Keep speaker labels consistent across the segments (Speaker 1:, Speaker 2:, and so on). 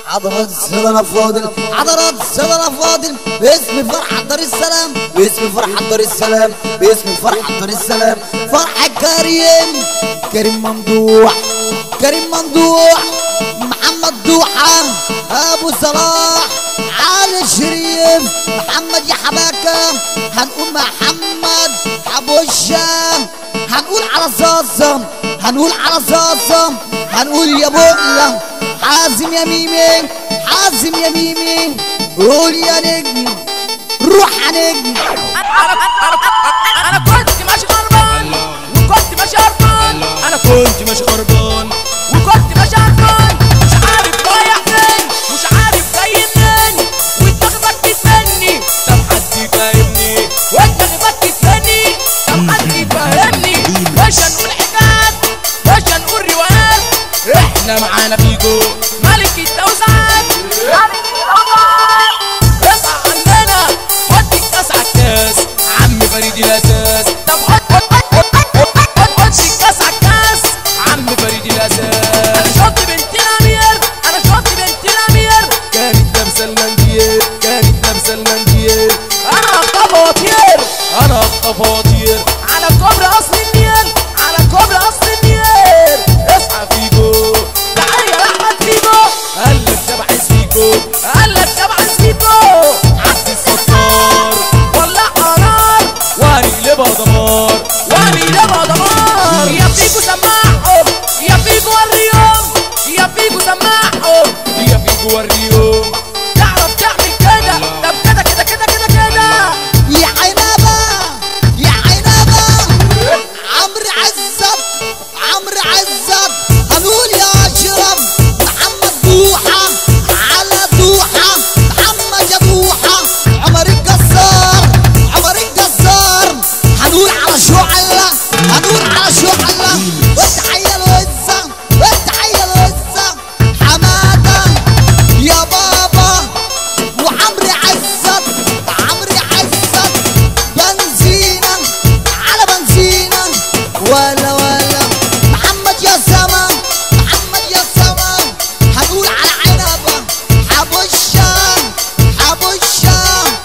Speaker 1: حضرات السيدنا فاضل حضرات السيدنا فاضل باسم فرحة دار السلام باسم فرحة دار السلام باسم فرحة دار السلام فرحة كريم كريم ممدوح كريم ممدوح محمد دوحة ابو صلاح علي شريف محمد يا حباكة هنقول محمد حبوشة هنقول على صاصة هنقول على صاصة هنقول يا بقلة حازم يا ميمي حازم يا ميمي قول يا نجم روح يا نجم
Speaker 2: انا كنت ماشي غربان وكنت ماشي هربان انا كنت ماشي غربان وكنت ماشي هربان مش عارف رايح فين مش عارف جاي منين ودماغي بكت مني طب حد يفهمني ودماغي بكت مني طب حد يفهمني مش هنقول حكايات مش هنقول روايات احنا معانا فيجو ملك التوزيعات اصحى عندنا ودي الكاس عالكاس عم فريد الاساس طب حط حط حط حط حط حط ودي الكاس عالكاس عم فريد الاساس انا شفت بنت الامير انا شفت بنت الامير كانت لابسه المنديل كانت لابسه المنديل انا هخطف وطير انا هخطف وطير على كوبري اصل النيل على كوبري اصل النيل اصحى فيجو تعالى يا احمد فيجو قلب شبح فيجو قلب شبح فيجو عبد الستار ولع نار وهنقلبها دمار وهنقلبها دمار يا فيجو سمعهم يا فيجو وريهم يا فيجو سمعهم يا فيجو وريهم تعرف تعمل كده طب كده كده كده كده كده
Speaker 1: يا عنبة يا عنبة عمرو عزت عمرو عزت هنقول يا اشرف محمد دوحة على دوحة محمد يا دوحة عمر الجزار عمر الجزار هنقول على شعلة هنقول على شعلة والتحية الوزة والتحية الوزة حمادة يا بابا وعمرو عزت عمرو عزت بنزينة على بنزينة ولا ولا محمد يا زمان محمد يا زمان هنقول على عنبة حبوشة حبوشة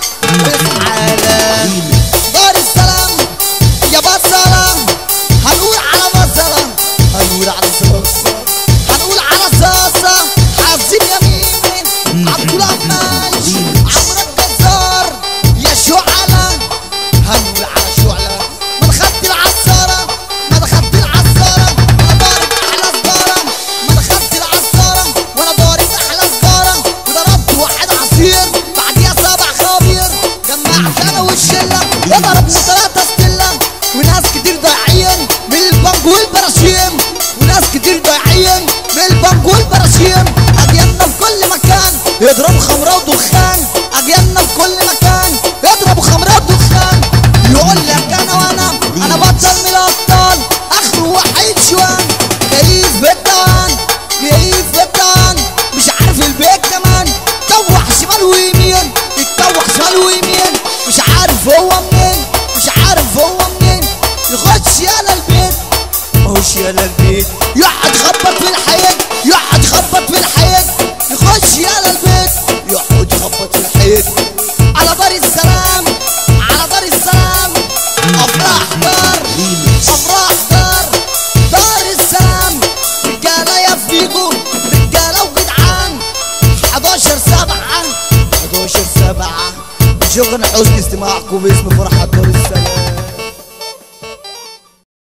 Speaker 1: على دار السلام يا بصلة هنقول على بصلة هنقول على صلصة هنقول على صلصة حازم يمين عبد العماش عمرو الجزار يا شعلة هنقول على شعلة ما دخلت العصارة ما دخلت العصارة وانا ضارب احلى سجارة ما دخلت العصارة وانا ضارب احلى سجارة وضربت واحد عصير بعديها سبع خابير جمعت انا والشلة وضربنا ثلاثة ستلة وناس كتير ضايعين من البنك والبراشيم وناس كتير ضايعين من البنك والبراشيم اجيالنا في كل مكان يضربوا خمرة ودخان اجيالنا في كل مكان يضربوا خمرة ودخان يقول لك انا وانا انا بطل من الابطال اخره وحيد شوان كيف بالدان كيف بالدان مش عارف البيت كمان توح شمال ويمين يتوح شمال ويمين مش عارف هو منين مش عارف هو منين يخش يالا البيت يخش يالا البيت يقعد يخبط في الحيط يقعد يخبط في الحيط يخش يالا البيت يقعد يخبط في الحيط على دار السلام على دار السلام افراح دار افراح دار دار السلام رجاله يا فيجو رجاله وجدعان 11 7 11 7 شغل حسن استماعكم باسم فرحة دار السلام